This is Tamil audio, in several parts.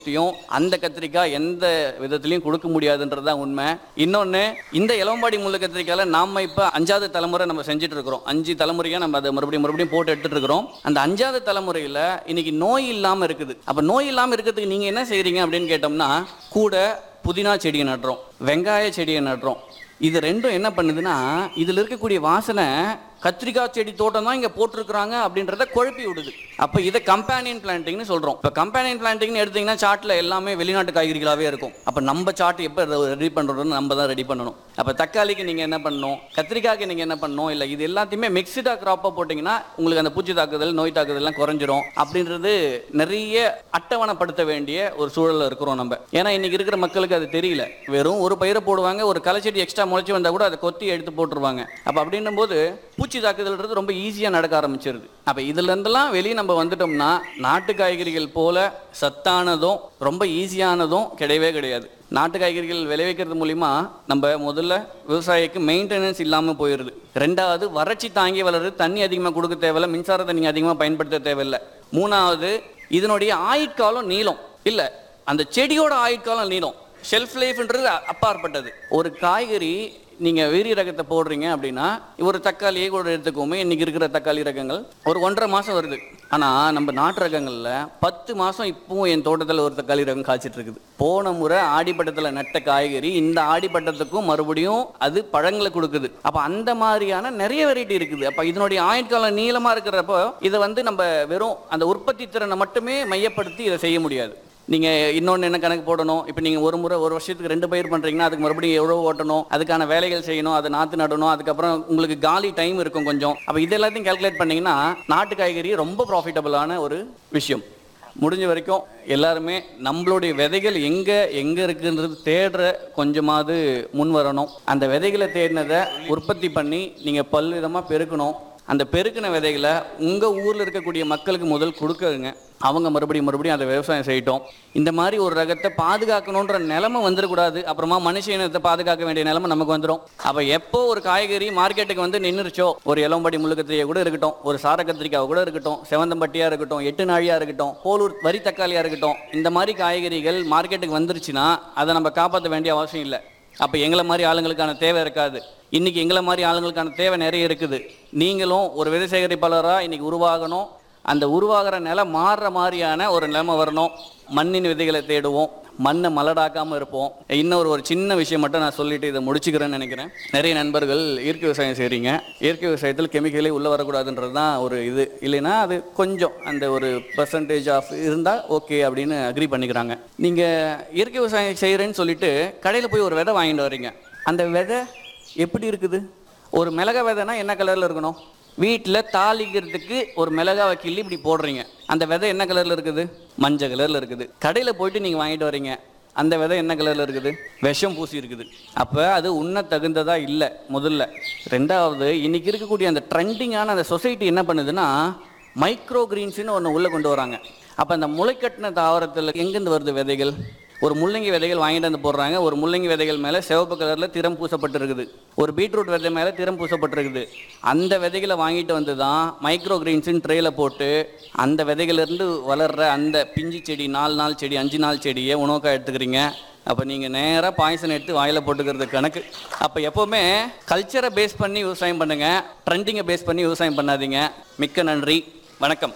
யும் அந்த கத்திரிக்காய் எந்த விதத்திலையும் கொடுக்க முடியாதுன்றது தான் உண்மை இன்னொன்று இந்த இளம்பாடி முள்ளு கத்திரிக்காயில நாம இப்போ அஞ்சாவது தலைமுறை நம்ம செஞ்சுட்டு இருக்கிறோம் அஞ்சு தலைமுறையாக நம்ம அதை மறுபடியும் மறுபடியும் போட்டு எடுத்துட்டு இருக்கிறோம் அந்த அஞ்சாவது தலைமுறையில் இன்னைக்கு நோய் இல்லாமல் இருக்குது அப்போ நோய் இல்லாமல் இருக்கிறதுக்கு நீங்கள் என்ன செய்கிறீங்க அப்படின்னு கேட்டோம்னா கூட புதினா செடியை நடுறோம் வெங்காய செடியை நடுறோம் இது ரெண்டும் என்ன பண்ணுதுன்னா இதில் இருக்கக்கூடிய வாசனை கத்திரிக்காய் செடி தோட்டம் தான் இங்கே போட்டிருக்கிறாங்க அப்படின்றத குழப்பி விடுது அப்போ இதை கம்பேனியன் பிளான்டிங்னு சொல்கிறோம் இப்போ கம்பேனியன் பிளான்டிங்னு எடுத்தீங்கன்னா சாட்டில் எல்லாமே வெளிநாட்டு காய்கறிகளாகவே இருக்கும் அப்போ நம்ம சாட் எப்போ ரெடி பண்ணுறோம்னு நம்ம தான் ரெடி பண்ணணும் அப்போ தக்காளிக்கு நீங்கள் என்ன பண்ணணும் கத்திரிக்காய்க்கு நீங்கள் என்ன பண்ணணும் இல்லை இது எல்லாத்தையுமே மிக்சடாக க்ராப்பாக போட்டிங்கன்னா உங்களுக்கு அந்த பூச்சி தாக்குதல் நோய் தாக்குதல்லாம் குறைஞ்சிரும் அப்படின்றது நிறைய அட்டவணைப்படுத்த வேண்டிய ஒரு சூழல்ல இருக்கிறோம் நம்ம ஏன்னா இன்னைக்கு இருக்கிற மக்களுக்கு அது தெரியல வெறும் ஒரு பயிரை போடுவாங்க ஒரு களைச்செடி எக்ஸ்ட்ரா முளைச்சி வந்தா கூட அதை கொத்தி எடுத்து போட்டுருவாங்க அப்போ அப்படின்னும் போது பூச்சி தாக்குதல்ன்றது ரொம்ப ஈஸியாக நடக்க ஆரம்பிச்சிருது அப்போ இதுல இருந்தெல்லாம் வெளியே நம்ம வந்துட்டோம்னா நாட்டு காய்கறிகள் போல சத்தானதும் ரொம்ப ஈஸியானதும் கிடையவே கிடையாது நாட்டு காய்கறிகள் விளைவிக்கிறது மூலிமா நம்ம முதல்ல விவசாயிக்கு மெயின்டெனன்ஸ் இல்லாமல் போயிடுது ரெண்டாவது வறட்சி தாங்கி வளருது தண்ணி அதிகமாக கொடுக்க தேவையில்ல மின்சாரத்தை நீங்கள் அதிகமாக பயன்படுத்த தேவையில்லை மூணாவது இதனுடைய ஆயுட்காலம் நீளம் இல்லை அந்த செடியோட ஆயுட்காலம் நீளம் ஷெல்ஃப் லைஃப்ன்றது அப்பாற்பட்டது ஒரு காய்கறி நீங்கள் வீரிய ரகத்தை போடுறீங்க அப்படின்னா ஒரு தக்காளியே கூட எடுத்துக்கோமே இன்னைக்கு இருக்கிற தக்காளி ரகங்கள் ஒரு ஒன்றரை மாதம் வருது ஆனால் நம்ம நாட்டு ரகங்களில் பத்து மாதம் இப்பவும் என் தோட்டத்தில் ஒரு தக்காளி ரகம் காய்ச்சிட்டு இருக்குது போன முறை ஆடிப்பட்டத்தில் நட்ட காய்கறி இந்த ஆடிப்பட்டத்துக்கும் மறுபடியும் அது பழங்களை கொடுக்குது அப்போ அந்த மாதிரியான நிறைய வெரைட்டி இருக்குது அப்போ இதனுடைய ஆயுட்காலம் நீளமாக இருக்கிறப்போ இதை வந்து நம்ம வெறும் அந்த உற்பத்தி திறனை மட்டுமே மையப்படுத்தி இதை செய்ய முடியாது நீங்கள் இன்னொன்று என்ன கணக்கு போடணும் இப்போ நீங்கள் ஒரு முறை ஒரு வருஷத்துக்கு ரெண்டு பயிர் பண்ணுறீங்கன்னா அதுக்கு மறுபடியும் எவ்வளோ ஓட்டணும் அதுக்கான வேலைகள் செய்யணும் அதை நாற்று நடணும் அதுக்கப்புறம் உங்களுக்கு காலி டைம் இருக்கும் கொஞ்சம் அப்போ இது எல்லாத்தையும் கால்குலேட் பண்ணீங்கன்னா நாட்டு காய்கறி ரொம்ப ப்ராஃபிட்டபுளான ஒரு விஷயம் முடிஞ்ச வரைக்கும் எல்லாருமே நம்மளுடைய விதைகள் எங்கே எங்கே இருக்குன்றது தேடுற கொஞ்சமாவது முன் வரணும் அந்த விதைகளை தேடினதை உற்பத்தி பண்ணி நீங்கள் பல்விதமாக பெருக்கணும் அந்த பெருக்கின விதைகளை உங்கள் ஊரில் இருக்கக்கூடிய மக்களுக்கு முதல் கொடுக்குங்க அவங்க மறுபடியும் மறுபடியும் அதை விவசாயம் செய்யட்டும் இந்த மாதிரி ஒரு ரகத்தை பாதுகாக்கணுன்ற நிலைமை வந்துடக்கூடாது அப்புறமா மனுஷ இனத்தை பாதுகாக்க வேண்டிய நிலைமை நமக்கு வந்துடும் அப்போ எப்போ ஒரு காய்கறி மார்க்கெட்டுக்கு வந்து நின்றுச்சோ ஒரு இளம்படி முள்ளுக்கத்திரியை கூட இருக்கட்டும் ஒரு சார கத்திரிக்காய் கூட இருக்கட்டும் செவந்தம்பட்டியாக இருக்கட்டும் எட்டு நாழியாக இருக்கட்டும் போலூர் வரி தக்காளியாக இருக்கட்டும் இந்த மாதிரி காய்கறிகள் மார்க்கெட்டுக்கு வந்துருச்சுன்னா அதை நம்ம காப்பாற்ற வேண்டிய அவசியம் இல்லை அப்போ எங்களை மாதிரி ஆளுங்களுக்கான தேவை இருக்காது இன்னைக்கு எங்களை மாதிரி ஆளுங்களுக்கான தேவை நிறைய இருக்குது நீங்களும் ஒரு விதை சேகரிப்பாளராக இன்னைக்கு உருவாகணும் அந்த உருவாகிற நிலை மாறுற மாதிரியான ஒரு நிலைமை வரணும் மண்ணின் விதைகளை தேடுவோம் மண்ணை மலடாக்காமல் இருப்போம் இன்னொரு ஒரு சின்ன விஷயம் மட்டும் நான் சொல்லிட்டு இதை முடிச்சுக்கிறேன்னு நினைக்கிறேன் நிறைய நண்பர்கள் இயற்கை விவசாயம் செய்கிறீங்க இயற்கை விவசாயத்தில் கெமிக்கலே உள்ளே வரக்கூடாதுன்றது தான் ஒரு இது இல்லைன்னா அது கொஞ்சம் அந்த ஒரு பர்சன்டேஜ் ஆஃப் இருந்தால் ஓகே அப்படின்னு அக்ரி பண்ணிக்கிறாங்க நீங்கள் இயற்கை விவசாயம் செய்கிறேன்னு சொல்லிட்டு கடையில் போய் ஒரு விதை வாங்கிட்டு வர்றீங்க அந்த விதை எப்படி இருக்குது ஒரு மிளகா விதைனா என்ன கலரில் இருக்கணும் வீட்டில் தாளிக்கிறதுக்கு ஒரு மிளகாவை கிள்ளி இப்படி போடுறீங்க அந்த விதை என்ன கலரில் இருக்குது மஞ்சள் கலரில் இருக்குது கடையில் போயிட்டு நீங்கள் வாங்கிட்டு வர்றீங்க அந்த விதை என்ன கலரில் இருக்குது விஷம் பூசி இருக்குது அப்போ அது உண்ண தகுந்ததா இல்லை முதல்ல ரெண்டாவது இன்னைக்கு இருக்கக்கூடிய அந்த ட்ரெண்டிங்கான அந்த சொசைட்டி என்ன பண்ணுதுன்னா மைக்ரோ கிரீன்ஸ்னு ஒன்று உள்ளே கொண்டு வராங்க அப்போ அந்த முளைக்கட்டின தாவரத்தில் எங்கேருந்து வருது விதைகள் ஒரு முள்ளங்கி விதைகள் வாங்கிட்டு வந்து போடுறாங்க ஒரு முள்ளங்கி விதைகள் மேலே சிவப்பு கலரில் திறம் பூசப்பட்டிருக்குது ஒரு பீட்ரூட் விதை மேலே திறம் பூசப்பட்டிருக்குது அந்த விதைகளை வாங்கிட்டு வந்து தான் மைக்ரோ கிரீன்ஸுன்னு ட்ரேயில் போட்டு அந்த விதைகளிலிருந்து வளர்ற அந்த பிஞ்சு செடி நாலு நாள் செடி அஞ்சு நாள் செடியை உணவுக்காக எடுத்துக்கிறீங்க அப்போ நீங்கள் நேராக பாய்சன் எடுத்து வாயில் போட்டுக்கிறது கணக்கு அப்போ எப்போவுமே கல்ச்சரை பேஸ் பண்ணி விவசாயம் பண்ணுங்கள் ட்ரெண்டிங்கை பேஸ் பண்ணி விவசாயம் பண்ணாதீங்க மிக்க நன்றி வணக்கம்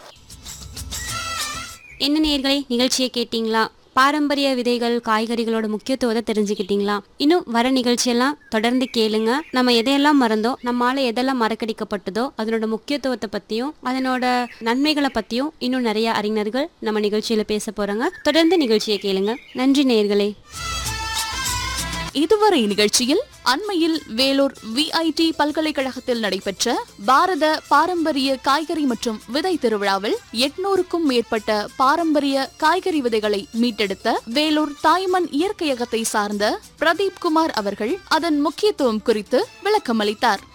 என்ன நேயர்களே நிகழ்ச்சியை கேட்டிங்களா பாரம்பரிய விதைகள் காய்கறிகளோட முக்கியத்துவத்தை தெரிஞ்சுக்கிட்டீங்களா இன்னும் வர நிகழ்ச்சியெல்லாம் தொடர்ந்து கேளுங்க நம்ம எதையெல்லாம் மறந்தோம் நம்மால எதெல்லாம் மறக்கடிக்கப்பட்டதோ அதனோட முக்கியத்துவத்தை பத்தியும் அதனோட நன்மைகளை பத்தியும் இன்னும் நிறைய அறிஞர்கள் நம்ம நிகழ்ச்சியில பேச போறாங்க தொடர்ந்து நிகழ்ச்சியை கேளுங்க நன்றி நேயர்களே இதுவரை நிகழ்ச்சியில் அண்மையில் வேலூர் விஐடி பல்கலைக்கழகத்தில் நடைபெற்ற பாரத பாரம்பரிய காய்கறி மற்றும் விதை திருவிழாவில் எட்நூறுக்கும் மேற்பட்ட பாரம்பரிய காய்கறி விதைகளை மீட்டெடுத்த வேலூர் தாய்மண் இயற்கையகத்தை சார்ந்த பிரதீப் குமார் அவர்கள் அதன் முக்கியத்துவம் குறித்து விளக்கமளித்தார்